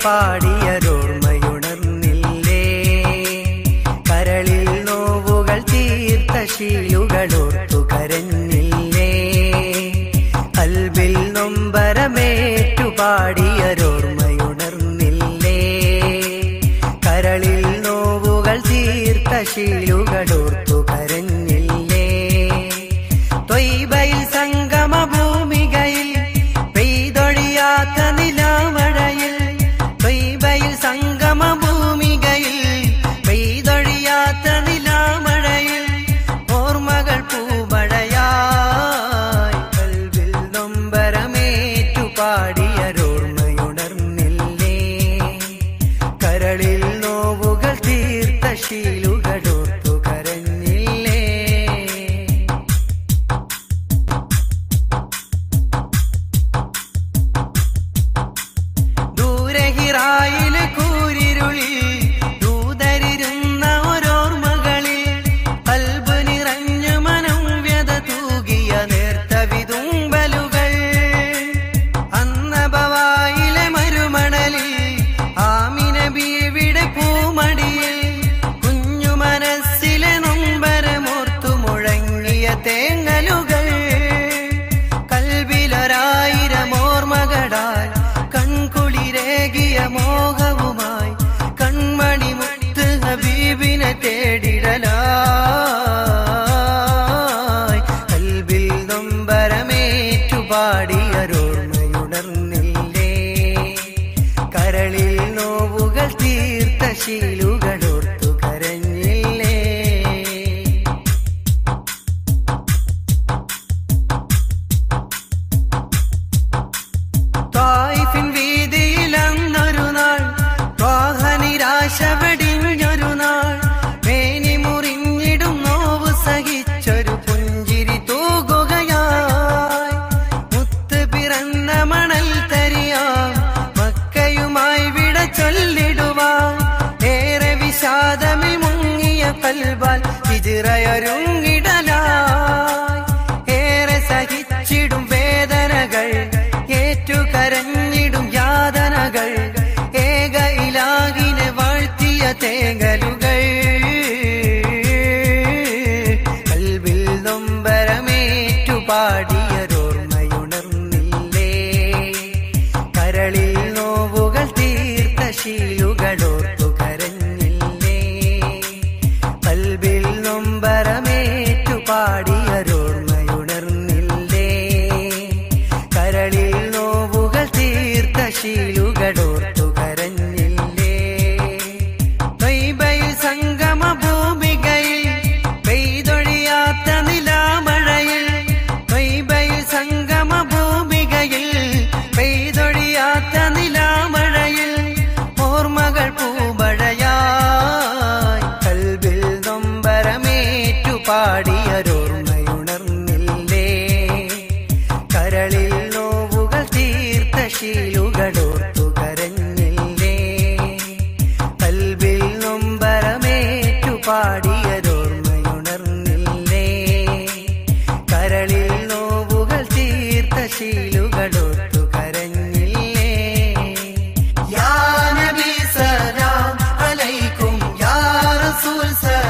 പാടിയതോർമ്മയുണർന്നില്ലേ കരളിൽ നോവുകൾ തീർത്ത ശീലുകളോർത്തു കരഞ്ഞില്ലേ കൽവിൽ നൊമ്പരമേറ്റു പാടിയതോർമ്മയുണർന്നില്ലേ കരളിൽ നോവുകൾ തീർത്ത ശീലുകളോർത്തു കരഞ്ഞില്ലേ തൊയ്ബയിൽ സംഗമ ഭൂമികയിൽ പെയ്തൊഴിയാത്ത നിലാമഴയിൽ തൊയ്ബയിൽ സംഗമ ഭൂമികയിൽ പെയ്തൊഴിയാത്ത നിലാമഴയിൽ ഓർമ്മകൾ പൂമഴയായി കൽവിൽ നൊമ്പരമേറ്റു പാടിയരോർമ്മയുണർന്നില്ലേ കരളിൽ നോവുകൾ തീർത്ത ശീലുകളോർത്തു കരഞ്ഞില്ലേ ദൂരഹിറായില് കൂരിരുളിൽ ദൂതരിരുന്ന ഓരോർമ്മകളിൽ കൽബ് നിറഞ്ഞു മനം വ്യത തൂകിയ നേർത്ത വിതുമ്പലുകൾ അന്നബവായിലെ മരുമണലിൽ ആമിന ബീവിടെ പൂമടിയിൽ കുഞ്ഞു മനസ്സിലെ നൊമ്പരമോർത്തു മുഴങ്ങിയ തേങ്ങലുകൾ കൽവിലൊരായിരം ഓർമ്മകളാൽ കൺകുളിരേകിയ മോഹവുമായി കൺമണി മുത്ത് ഹബീബിനെ തേടിടലായി കൽവിൽ നൊമ്പരമേറ്റു പാടിയരോർമ്മയുണർന്നില്ലേ കരളിൽ നോവുകൾ തീർത്ത ശീലുകളോർത്തു കരഞ്ഞില്ലേ തായിഫിൻ വീതിയിൽ അന്നൊരു നാൾ ത്വാഹ നിരാശ വെടിഞ്ഞൊരു നാൾ മേനി മുറിഞ്ഞിടും നോവ് സഹിച്ചൊരു പുഞ്ചിരി തൂകുകയായി മുത്ത് പിറന്ന മണൽ തരിയാം മക്കയുമായി വിട ചൊല്ലിടുവാൻ ഏറെ വിഷാദമിൽ മുങ്ങിയ കൽവാൽ ഹിജിറയൊരുങ്ങിടലായി ഏറെ സഹിച്ചിടും വേദനകൾ ഏറ്റു കരഞ്ഞിടും യാതനകൾ ഏക ഇലാകിനെ വാഴ്ത്തിയ തേങ്ങലുകൾ കൽവിൽ നൊമ്പരമേറ്റു പാടിയതോർമ്മയുണർന്നില്ലേ കരളിൽ നോവുകൾ തീർത്ത ശീലുകളോർത്തു കരഞ്ഞില്ലേ കൽവിൽ നൊമ്പരമേറ്റു പാടിയതോർമ്മയുണർന്നില്ലേ കരളിൽ നോവുകൾ തീർത്ത ശീലുകളോർത്തു കരഞ്ഞില്ലേ തൊയ്ബയിൽ സംഗമ ഭൂമികയിൽ പെയ്തൊഴിയാത്ത നിലാമഴയിൽ തൊയ്ബയിൽ സംഗമ ഭൂമികയിൽ പെയ്തൊഴിയാത്ത നിലാമഴയിൽ ഓർമ്മകൾ പൂമഴയായി കൽവിൽ നൊമ്പരമേറ്റു പാടിയരോർമ്മയുണർന്നില്ലേ കരളിൽ നോവുകൾ തീർത്ത ശീലുകളോർത്തു കരഞ്ഞില്ലേ കൽവിൽ നൊമ്പരമേറ്റു പാടിയതോർമ്മയുണർന്നില്ലേ കരളിൽ നോവുകൾ തീർത്ത ശീലുകളോർത്തു കരഞ്ഞില്ലേ യാ നബി സലാം അലൈക്കും യാ റസൂൽ സലാം